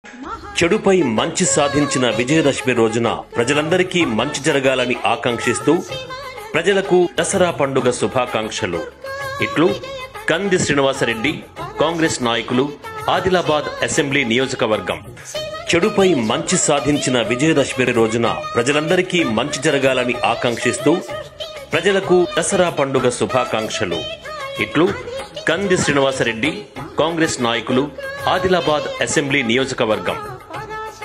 చెడుపై మంచి సాధించిన విజయదశమి రోజున ప్రజలందరికీ మంచి జరగాలని ఆకాంక్షిస్తూ ప్రజలకు దసరా పండుగ శుభాకాంక్షలు ఇట్లు కంది శ్రీనివాసరెడ్డి కాంగ్రెస్ నాయకులు ఆదిలాబాద్ అసెంబ్లీ నియోజకవర్గం చెడుపై మంచి సాధించిన విజయదశమి రోజున ప్రజలందరికీ మంచి జరగాలని ఆకాంక్షిస్తూ ప్రజలకు దసరా పండుగ శుభాకాంక్షలు ఇట్లు కంది శ్రీనివాసరెడ్డి కాంగ్రెస్ నాయకులు ఆదిలాబాద్ అసెంబ్లీ నియోజకవర్గం